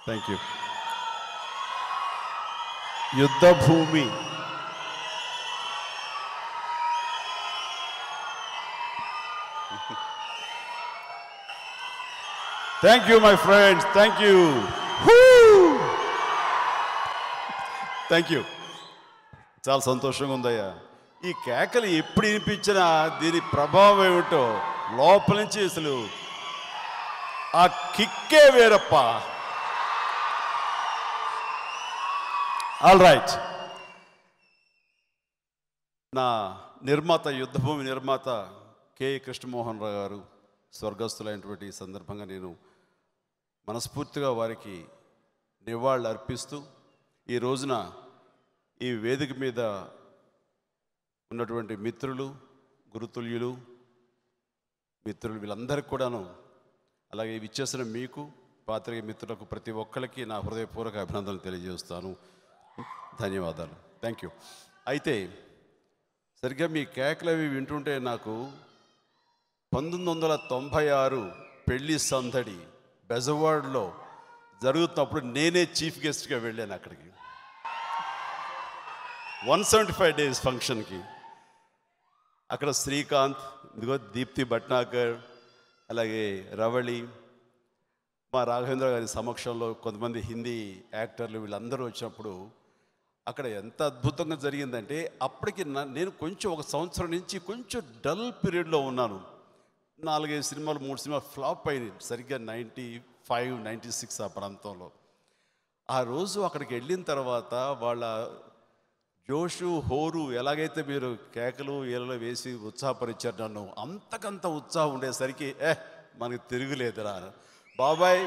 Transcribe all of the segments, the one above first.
thank you యుద్ధ భూమి thank you my friends thank you thank you చాలా సంతోషంగా ఉందయ్యా ఈ కేకలు ఎప్పుడు వినిపించినా దీని ప్రభావం ఏమిటో లోపల నుంచి అసలు ఆ కిక్కే వేరప్ప ఆల్ రైట్ నా నిర్మాత యుద్ధభూమి నిర్మాత కె కృష్ణమోహన్ రావు గారు స్వర్గస్థులైనటువంటి ఈ సందర్భంగా నేను మనస్ఫూర్తిగా వారికి నివాళులు అర్పిస్తూ ఈ రోజున ఈ వేదిక మీద ఉన్నటువంటి మిత్రులు గురుతుల్యులు మిత్రులు వీళ్ళందరికీ కూడాను అలాగే విచ్చేసిన మీకు పాత్రిక మిత్రులకు ప్రతి ఒక్కరికి నా హృదయపూర్వక అభినందనలు తెలియజేస్తాను ధన్యవాదాలు థ్యాంక్ యూ అయితే సరిగ్గా మీ కేకలు అవి వింటుంటే నాకు పంతొమ్మిది వందల తొంభై ఆరు పెళ్లి సందడి బెజవాడలో జరుగుతున్నప్పుడు నేనే చీఫ్ గెస్ట్గా వెళ్ళాను అక్కడికి వన్ సెవెంటీ ఫైవ్ డేస్ ఫంక్షన్కి అక్కడ శ్రీకాంత్ ఇదిగో దీప్తి భట్నాకర్ అలాగే రవళి మా రాఘవేంద్ర గారి సమక్షంలో కొంతమంది హిందీ యాక్టర్లు వీళ్ళందరూ వచ్చినప్పుడు అక్కడ ఎంత అద్భుతంగా జరిగిందంటే అప్పటికి నా- నేను కొంచెం ఒక సంవత్సరం నుంచి కొంచెం డల్ పీరియడ్లో ఉన్నాను నాలుగైదు సినిమాలు మూడు సినిమాలు ఫ్లాప్ అయినాయి సరిగ్గా నైంటీ ఫైవ్ నైంటీ సిక్స్ ఆ ప్రాంతంలో ఆ రోజు అక్కడికి వెళ్ళిన తర్వాత వాళ్ళ జోషు హోరు ఎలాగైతే మీరు కేకలు ఈలలో వేసి ఉత్సాహపరిచారు నన్ను అంతకంత ఉత్సాహం ఉండేసరికి ఏ మనకి తిరుగులేదురా బాబాయ్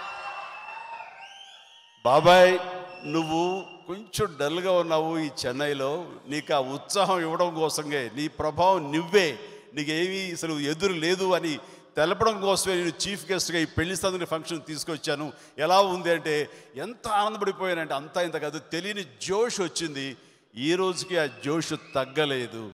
బాబాయ్ నువ్వు కొంచెం డల్గా ఉన్నావు ఈ చెన్నైలో నీకు ఆ ఉత్సాహం ఇవ్వడం కోసంగే నీ ప్రభావం నువ్వే నీకేమీ అసలు ఎదురు లేదు అని తెలపడం కోసమే నేను చీఫ్ గెస్ట్గా ఈ పెళ్లి సందడి ఫంక్షన్ తీసుకొచ్చాను ఎలా ఉంది అంటే ఎంత ఆనందపడిపోయానంటే అంతా ఇంత కాదు తెలియని జోష్ వచ్చింది ఈ రోజుకి ఆ జోష్ తగ్గలేదు